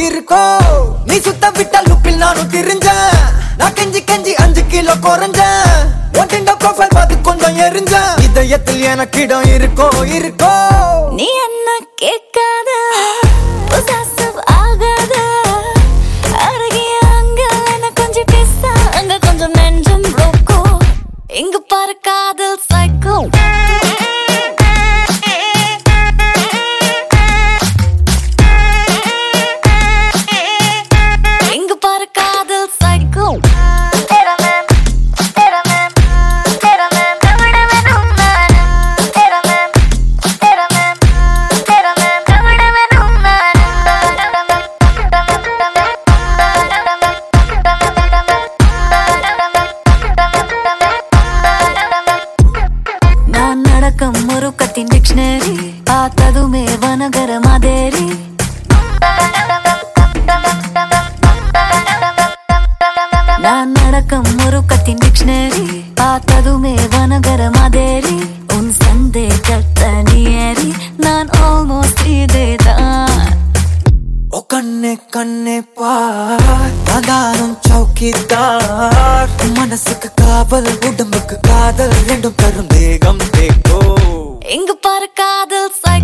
இருக்கோ நீ சுத்த விட்ட லுப்பில் நானும் திரிஞ்சேன் நான் கெஞ்சி கெஞ்சி அஞ்சு கிலோ குறைஞ்சேன் ஒட்டிண்ட ப்ரொஃபைல் பார்த்து கொஞ்சம் எரிஞ்சேன் இதயத்தில் எனக்கு இடம் இருக்கோ இருக்கோ நீ என்ன கேட்காத possessive ஆகாத அருகே அங்க என்ன கொஞ்சம் பேச அங்க கொஞ்சம் நெஞ்சம் ரோக்கோ இங்க பாரு காதல் சைக்கோ இங்க பாரு காதல் சைக்கோ நான் நடக்கும் முருக்கத்தின் டிக்ஷனரி பார்த்ததுமே வனகர மாதேரி நான் நடக்கும் முருக்கத்தின் டிக்ஷனரி பார்த்ததுமே வனகர மாதேரி உன் சந்தேகத்தை நீரி நான் ஆல்மோஸ்ட் இதேதான் ஓ கண்ணே கண்ணே பார் நானும் சௌக்கிதார் மனசுக்கு காவல் உடம்புக்கு காதல் ரெண்டும் தரும் தேகம் தேக்கோ இங்க பாரு காதல் சை